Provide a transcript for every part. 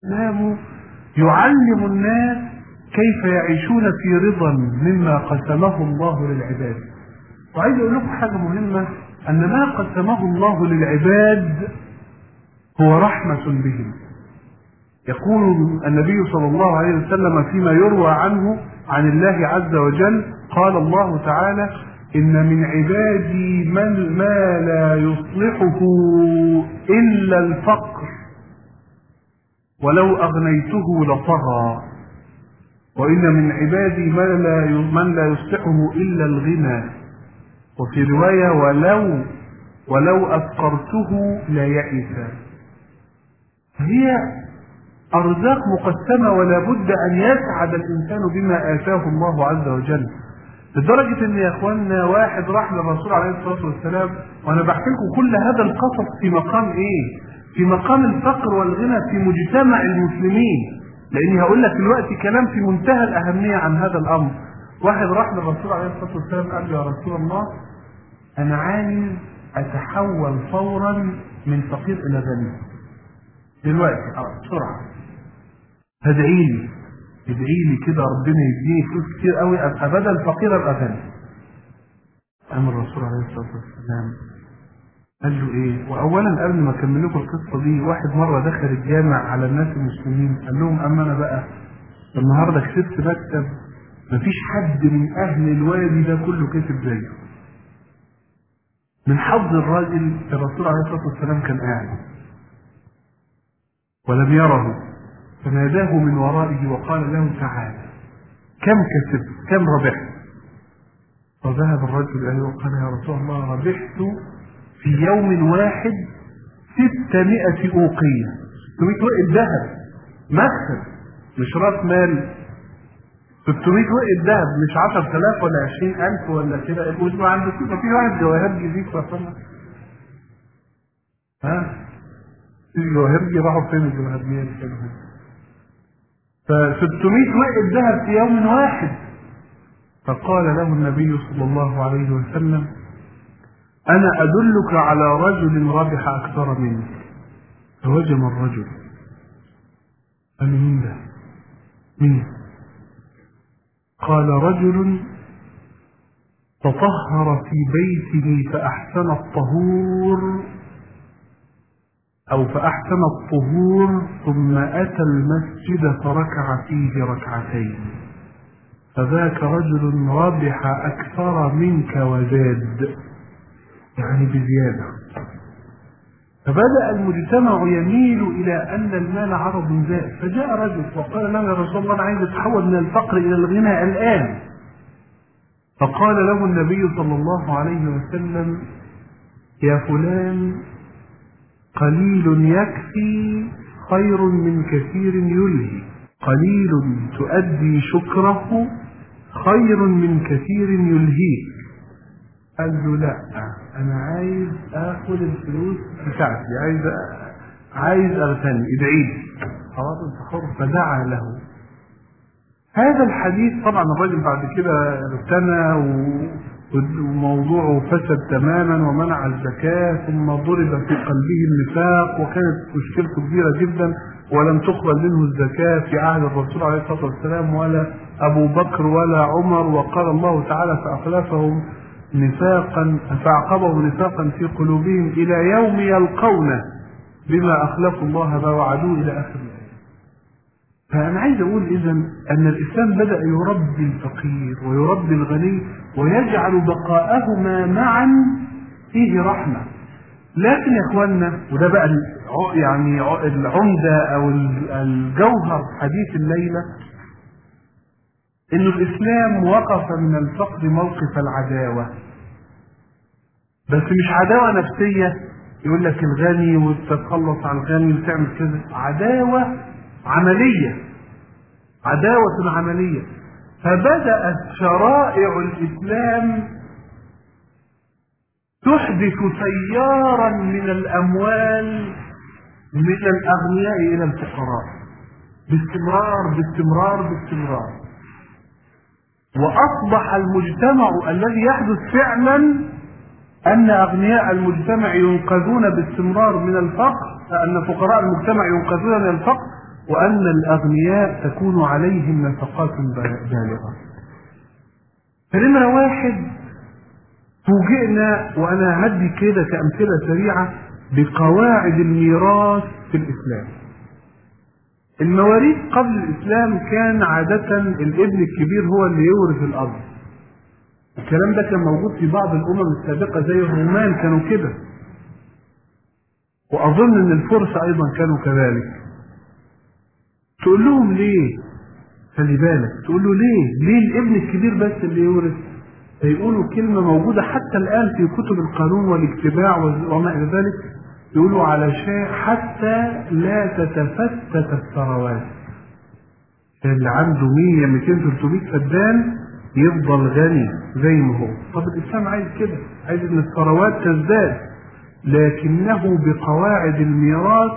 الإسلام يعلم الناس كيف يعيشون في رضا مما قسمه الله للعباد وعايز اقول لكم حاجه مهمه ان ما قسمه الله للعباد هو رحمه بهم يقول النبي صلى الله عليه وسلم فيما يروى عنه عن الله عز وجل قال الله تعالى إن من عبادي من ما لا يصلحه إلا الفقر ولو أغنيته لطغى وإن من عبادي من لا من لا يصلحه إلا الغنى وفي رواية ولو ولو أفقرته لا يئس هي أرزاق مقسمة ولا بد أن يسعد الإنسان بما آتاه الله عز وجل لدرجة إن يا إخواننا واحد راح للرسول عليه الصلاة والسلام وأنا بحكي لكم كل هذا القصص في مقام إيه؟ في مقام الفقر والغنى في مجتمع المسلمين لأني هقول لك دلوقتي كلام في منتهى الأهمية عن هذا الأمر واحد راح للرسول عليه الصلاة والسلام قال له يا رسول الله أنا عايز أتحول فورا من فقير إلى غني دلوقتي اه بسرعة فادعي لي ادعي لي كده ربنا يديني فلوس كتير قوي ابقى بدل فقير ابقى غني قام الرسول عليه الصلاه والسلام قال له ايه واولا قبل ما اكمل لكم القصه دي واحد مره دخل الجامع على الناس المسلمين قال لهم اما انا بقى النهارده كسبت مكتب مفيش حد من اهل الوادي ده كله كسب زيه من حظ الراجل الرسول عليه الصلاه والسلام كان قاعد ولم يره فناداه من ورائه وقال له تعالى كم كسبت كم ربحت فذهب الرجل إليه وقال يا رسول الله ربحت في يوم واحد ستمائة أوقية ستمائة وقت ذهب مكسب مش راس مال 600 وقت ذهب مش 10000 ولا 20000 ولا كده وانتوا عندكم في واحد جواهر جديد فصلنا ها الجواهرجي راحوا فين الجواهرجية اللي كانوا هنا ف 600 وقت ذهب في يوم واحد فقال له النبي صلى الله عليه وسلم أنا أدلك على رجل ربح أكثر منك فوجم الرجل قال مين ده؟ مين؟ قال رجل تطهر في بيته فأحسن الطهور أو فأحسن الطهور ثم أتى المسجد فركع فيه ركعتين فذاك رجل ربح أكثر منك وزاد يعني بزيادة فبدأ المجتمع يميل إلى أن المال عرض زائد فجاء رجل وقال له يا رسول الله أنا عايز أتحول من الفقر إلى الغنى الآن فقال له النبي صلى الله عليه وسلم يا فلان قليل يكفي خير من كثير يلهي قليل تؤدي شكره خير من كثير يلهيك قال له لا انا عايز اخد الفلوس بتاعتي عايز عايز اغتني ادعي لي خلاص انت حر فدعا له هذا الحديث طبعا الراجل بعد كده اغتنى و... وموضوعه فسد تماما ومنع الزكاة ثم ضرب في قلبه النفاق وكانت مشكلته كبيرة جدا ولم تقبل منه الزكاة في عهد الرسول عليه الصلاة والسلام ولا أبو بكر ولا عمر وقال الله تعالى فأخلفهم نفاقا فأعقبهم نفاقا في قلوبهم إلى يوم يلقونه بما أخلفوا الله ما وعدوه إلى آخر الآية فأنا عايز أقول إذا أن الإسلام بدأ يربي الفقير ويربي الغني ويجعل بقاءهما معا فيه رحمة لكن يا إخواننا وده بقى يعني العمدة أو الجوهر حديث الليلة إن الإسلام وقف من الفقر موقف العداوة بس مش عداوة نفسية يقول لك الغني وتتخلص عن الغني وتعمل كذا عداوة عملية عداوة عملية فبدأت شرائع الإسلام تحدث تيارا من الأموال من الأغنياء إلى الفقراء باستمرار باستمرار باستمرار وأصبح المجتمع الذي يحدث فعلا أن أغنياء المجتمع ينقذون باستمرار من الفقر أن فقراء المجتمع ينقذون من الفقر وأن الأغنياء تكون عليهم نفقات بالغة فنمرة واحد فوجئنا وأنا هدي كده كأمثلة سريعة بقواعد الميراث في الإسلام المواريث قبل الإسلام كان عادة الابن الكبير هو اللي يورث الأرض الكلام ده كان موجود في بعض الأمم السابقة زي الرومان كانوا كده وأظن أن الفرس أيضا كانوا كذلك تقول لهم ليه خلي بالك تقول له ليه ليه الابن الكبير بس اللي يورث فيقولوا كلمة موجودة حتى الآن في كتب القانون والاجتماع وما إلى ذلك يقولوا علشان حتى لا تتفتت الثروات اللي عنده 100 200 300 فدان يفضل غني زي ما هو طب الإسلام عايز كده عايز إن الثروات تزداد لكنه بقواعد الميراث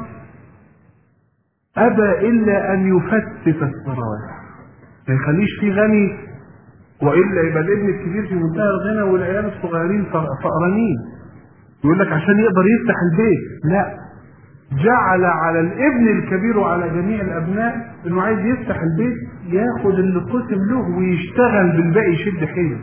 أبى إلا أن يفتت الثروات ما يخليش فيه غني وإلا يبقى الابن الكبير في منتهى الغنى والعيال الصغيرين فقرانين يقول لك عشان يقدر يفتح البيت لا جعل على الابن الكبير وعلى جميع الابناء انه عايز يفتح البيت ياخد اللي قسم له ويشتغل بالباقي يشد حيله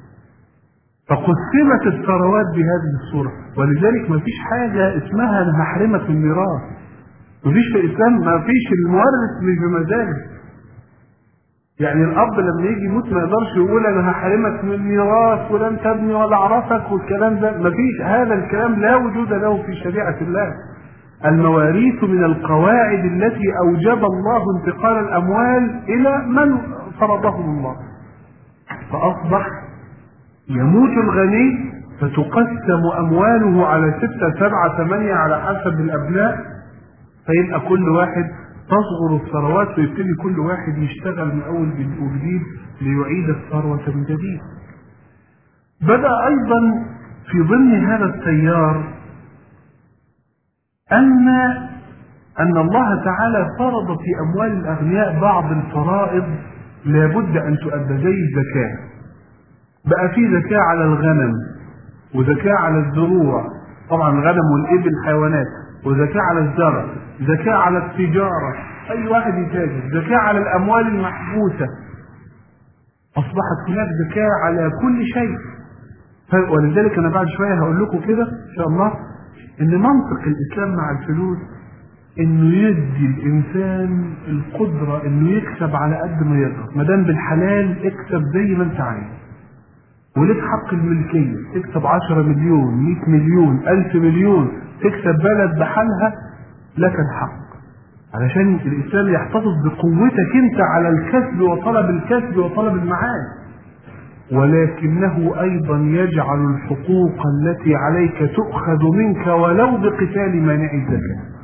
فقسمت الثروات بهذه الصورة ولذلك ما فيش حاجة اسمها انا هحرمك من الميراث ما فيش في الاسلام ما فيش المورث مش بمزاجه يعني الاب لما يجي يموت ما يقدرش يقول انا هحرمك من الميراث ولن تبني ولا اعرفك والكلام ده ما فيش هذا الكلام لا وجود له في شريعة الله المواريث من القواعد التي اوجب الله انتقال الاموال الى من فرضهم الله فاصبح يموت الغني فتقسم امواله على ستة سبعة ثمانية على حسب الابناء فيبقى كل واحد تصغر الثروات ويبتدي كل واحد يشتغل من اول وجديد ليعيد الثروة من جديد بدأ ايضا في ضمن هذا التيار ان ان الله تعالى فرض في اموال الاغنياء بعض الفرائض لابد ان تؤدى زي الزكاه بقى في زكاة على الغنم وزكاة على الزروع طبعا الغنم والإبل حيوانات وزكاة على الزرع زكاة على التجارة أي واحد يتاجر زكاة على الأموال المحبوسة أصبحت هناك زكاة على كل شيء ولذلك أنا بعد شوية هقول لكم كده إن شاء الله إن منطق الإسلام مع الفلوس إنه يدي الإنسان القدرة إنه يكسب على قد ما يقدر ما دام بالحلال اكسب زي ما أنت عايز ولك حق الملكية تكسب 10 مليون 100 مليون 1000 مليون تكسب بلد بحالها لك الحق علشان الإسلام يحتفظ بقوتك أنت على الكسب وطلب الكسب وطلب المعاد ولكنه أيضا يجعل الحقوق التي عليك تؤخذ منك ولو بقتال مانع الزكاة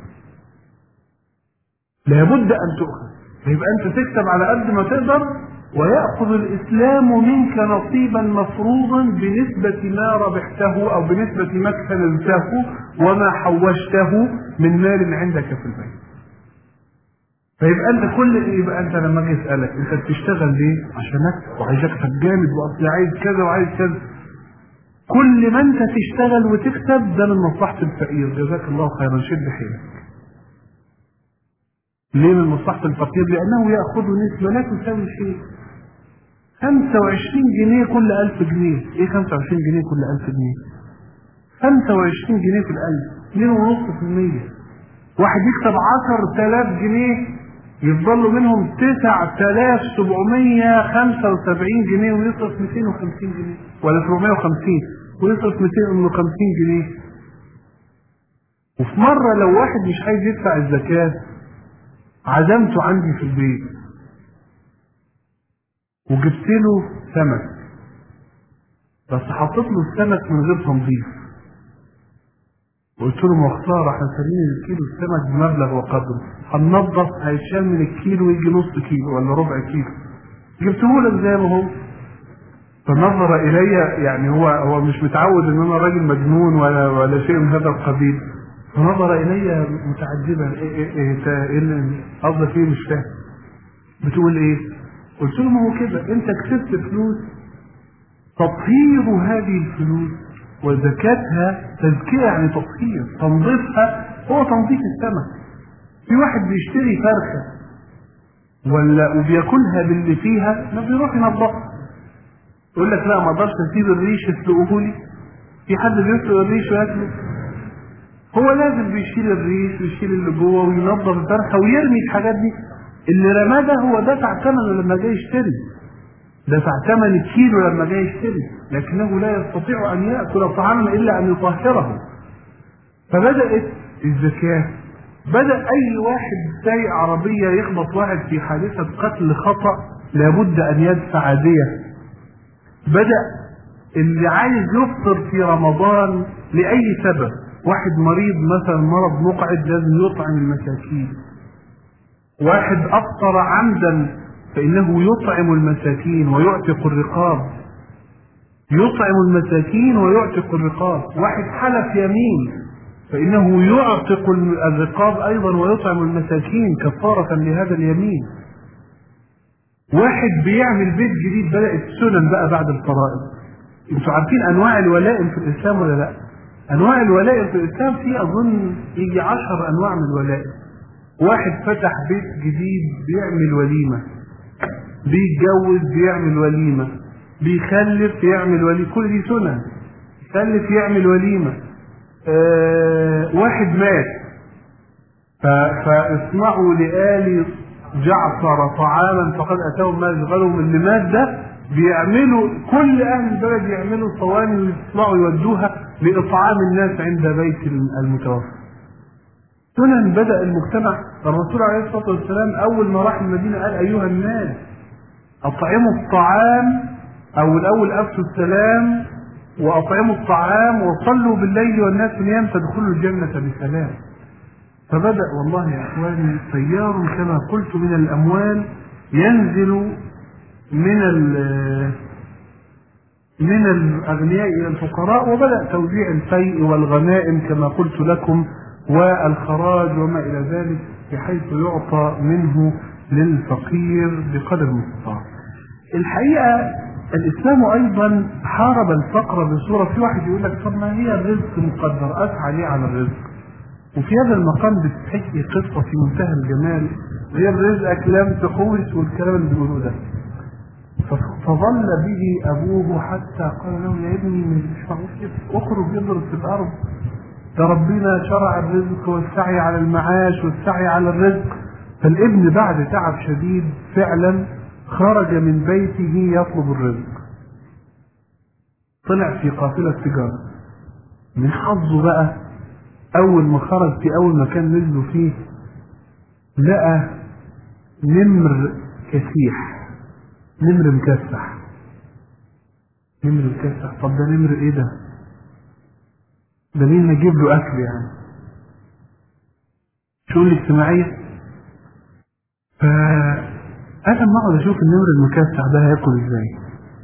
لابد أن تؤخذ فيبقى أنت تكسب على قد ما تقدر ويأخذ الإسلام منك نصيبا مفروضا بنسبة ما ربحته أو بنسبة ما اكتنزته وما حوشته من مال عندك في البيت. فيبقى أنت كل يبقى أنت لما أجي أسألك أنت بتشتغل ليه؟ عشان أكسب وعايز أكسب جامد وأصلي عايز كذا وعايز كذا. كل ما أنت تشتغل وتكسب ده من مصلحة الفقير جزاك الله خيرا شد حيلك. ليه من مصلحة الفقير؟ لأنه يأخذ نسبة لا تساوي شيء. 25 جنيه كل 1000 جنيه ايه 25 جنيه كل 1000 جنيه 25 جنيه في الألف 2.5% واحد يكسب 10000 جنيه يفضل له منهم 9775 جنيه ويصرف 250 جنيه ولا 750 ويصرف 250 جنيه وفي مرة لو واحد مش عايز يدفع الزكاة عزمته عندي في البيت وجبت له سمك بس حطيت له السمك من غير تنظيف وقلت له ما خساره احنا سالين الكيلو السمك بمبلغ وقدره هننضف هيتشال من الكيلو ويجي نص كيلو ولا ربع كيلو جبته لك زي ما هو فنظر الي يعني هو هو مش متعود ان انا راجل مجنون ولا ولا شيء من هذا القبيل فنظر الي متعجبا ايه ايه ايه ايه قصدك ايه مش فاهم بتقول ايه قلت له ما هو كده انت كسبت فلوس تطهير هذه الفلوس وزكاتها تزكية يعني تطهير تنظيفها هو تنظيف السمك في واحد بيشتري فرخة ولا وبياكلها باللي فيها ما بيروح ينضفها يقول لك لا ما اقدرش اسيب الريش يسلقوه لي في حد بيسلق الريش وياكله هو لازم بيشيل الريش ويشيل اللي جوه وينظف الفرخه ويرمي الحاجات دي اللي رماه ده هو دفع ثمنه لما جاي يشتري دفع ثمن الكيلو لما جاي يشتري لكنه لا يستطيع ان ياكل طعاما الا ان يطهره فبدات الزكاه بدا اي واحد سايق عربيه يخبط واحد في حادثه قتل خطا لابد ان يدفع ديه بدا اللي عايز يفطر في رمضان لاي سبب واحد مريض مثلا مرض مقعد لازم يطعم المساكين واحد افطر عمدا فانه يطعم المساكين ويعتق الرقاب يطعم المساكين ويعتق الرقاب واحد حلف يمين فانه يعتق الرقاب ايضا ويطعم المساكين كفاره لهذا اليمين واحد بيعمل بيت جديد بدات سنن بقى بعد الفرائض انتوا عارفين انواع الولائم في الاسلام ولا لا انواع الولائم في الاسلام في اظن يجي عشر انواع من الولائم واحد فتح بيت جديد بيعمل وليمه بيتجوز بيعمل وليمه بيخلف يعمل وليمه كل دي سنن يخلف يعمل وليمه آه واحد مات فاصنعوا لآل جعفر طعاما فقد اتاهم ما يشغلهم اللي مات ده بيعملوا كل اهل البلد يعملوا صواني ويطلعوا يودوها لاطعام الناس عند بيت المتوفى. سنن بدا المجتمع الرسول عليه الصلاه والسلام اول ما راح المدينه قال ايها الناس اطعموا الطعام او الاول افشوا السلام واطعموا الطعام وصلوا بالليل والناس نيام تدخلوا الجنه بسلام. فبدا والله يا اخواني تيار كما قلت من الاموال ينزل من من الاغنياء الى الفقراء وبدا توزيع الفيء والغنائم كما قلت لكم والخراج وما الى ذلك بحيث يعطى منه للفقير بقدر المستطاع. الحقيقه الاسلام ايضا حارب الفقر بصوره في واحد يقول لك طب ما هي الرزق مقدر اسعى ليه على الرزق؟ وفي هذا المقام بتحكي قصه في منتهى الجمال هي رزقك لم تحوش والكلام اللي بيقولوه ده. فظل به ابوه حتى قال له يا ابني مش معقول كده اخرج اضرب في الارض ده ربنا شرع الرزق والسعي على المعاش والسعي على الرزق فالابن بعد تعب شديد فعلا خرج من بيته يطلب الرزق طلع في قافلة تجارة من حظه بقى أول ما خرج في أول مكان نزلوا فيه لقى نمر كسيح نمر مكسح نمر مكسح طب ده نمر ايه ده ده مين نجيب له اكل يعني شؤون الاجتماعية فأنا ما اقعد اشوف النمر المكسح ده هياكل ازاي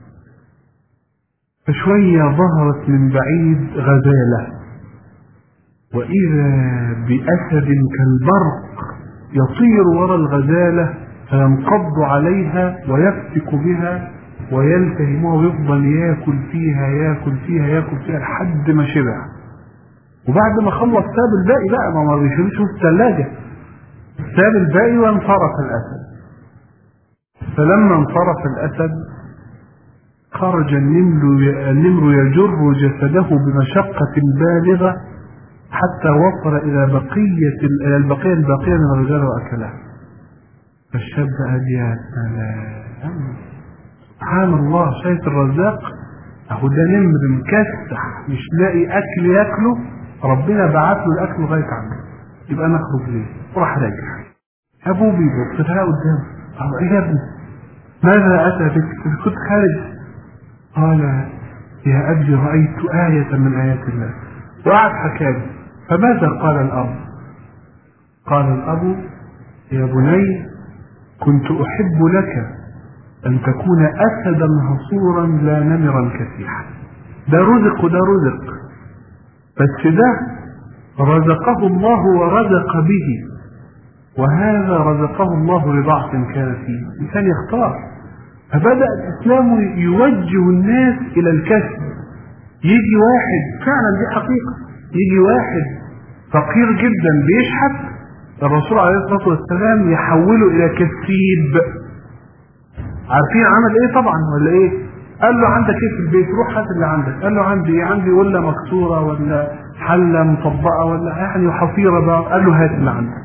فشوية ظهرت من بعيد غزالة وإذا بأسد كالبرق يطير وراء الغزالة فينقض عليها ويفتك بها ويلتهمها ويفضل ياكل فيها ياكل فيها ياكل فيها لحد ما شبع وبعد ما خلص ساب الباقي بقى ما ما بيشيلوش في الثلاجة ساب الباقي وانصرف الأسد فلما انصرف الأسد خرج النمر النمر يجر جسده بمشقة بالغة حتى وصل إلى بقية إلى البقية الباقية من الرجال وأكلها فالشاب قال يا سلام سبحان الله شايف الرزاق اهو ده نمر مكسح مش لاقي اكل ياكله ربنا بعت له الاكل لغايه عنده يبقى نخرج ليه وراح راجع ابوه بيبص لها قدامه قال ايه يا ابني ماذا اتى بك كنت خارج قال يا ابي رايت ايه من ايات الله وقعد حكى فماذا قال الاب قال الاب يا بني كنت احب لك أن تكون أسدا هصورا لا نمرا كسيحا ده رزق وده رزق بس ده رزقه الله ورزق به وهذا رزقه الله لضعف كان فيه الإنسان يختار فبدأ الإسلام يوجه الناس إلى الكسب يجي واحد فعلا دي حقيقة يجي واحد فقير جدا بيشحت الرسول عليه الصلاة والسلام يحوله إلى كسيب عارفين عمل إيه طبعا ولا إيه؟ قال له عندك إيه في البيت؟ روح هات اللي عندك، قال له عندي إيه؟ عندي ولا مكسورة ولا حلة مطبقة ولا يعني حصيرة بقى، قال له هات اللي عندك.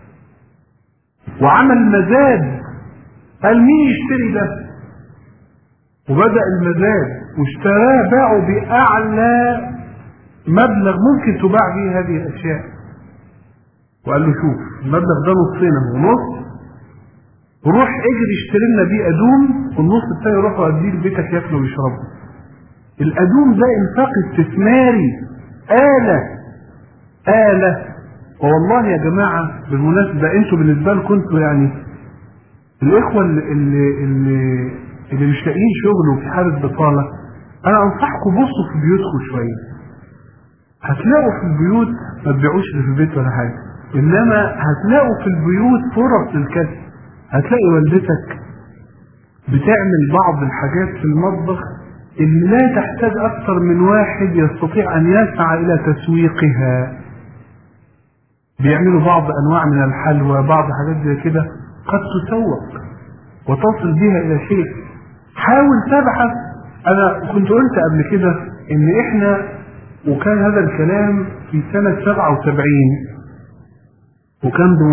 وعمل مزاد قال مين يشتري ده؟ وبدأ المزاد واشتراه باعه بأعلى مبلغ ممكن تباع به هذه الأشياء وقال له شوف المبلغ ده نصين اهو نص روح اجري اشتري لنا بيه ادوم والنص التاني روح وديه لبيتك ياكله ويشربه الادوم ده انفاق استثماري آلة آلة والله يا جماعة بالمناسبة انتوا بالنسبة لكم انتوا يعني الاخوة اللي, اللي, اللي, اللي مش لاقيين شغل وفي حالة بطالة انا انصحكم بصوا في بيوتكم شوية هتلاقوا في البيوت ما تبيعوش اللي في البيت ولا حاجة انما هتلاقوا في البيوت فرص للكسب هتلاقي والدتك بتعمل بعض الحاجات في المطبخ اللي لا تحتاج اكثر من واحد يستطيع ان يسعى الى تسويقها بيعملوا بعض انواع من الحلوى بعض حاجات زي كده قد تسوق وتصل بها الى شيء حاول تبحث انا كنت قلت قبل كده ان احنا وكان هذا الكلام في سنة 77 وكان